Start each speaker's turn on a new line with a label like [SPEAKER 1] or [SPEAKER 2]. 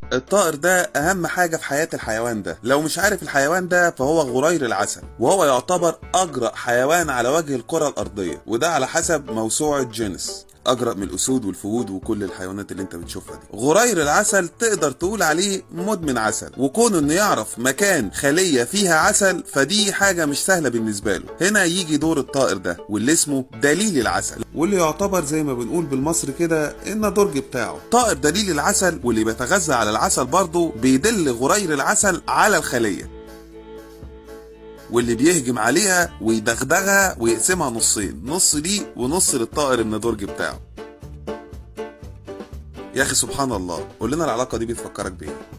[SPEAKER 1] الطائر ده اهم حاجة في حياة الحيوان ده لو مش عارف الحيوان ده فهو غرير العسل وهو يعتبر اجرأ حيوان على وجه الكرة الارضية وده على حسب موسوعة جينيس اجرأ من الاسود والفهود وكل الحيوانات اللي انت بتشوفها دي غرير العسل تقدر تقول عليه مدمن عسل وكون انه يعرف مكان خلية فيها عسل فدي حاجة مش سهلة بالنسبة له هنا يجي دور الطائر ده واللي اسمه دليل العسل واللي يعتبر زي ما بنقول بالمصري كده النضرج بتاعه طائر دليل العسل واللي بيتغذى على العسل برضه بيدل غرير العسل على الخلية واللي بيهجم عليها ويدغدغها ويقسمها نصين نص ليه ونص للطائر النضرج بتاعه يا اخي سبحان الله قول لنا العلاقه دي بتفكرك بايه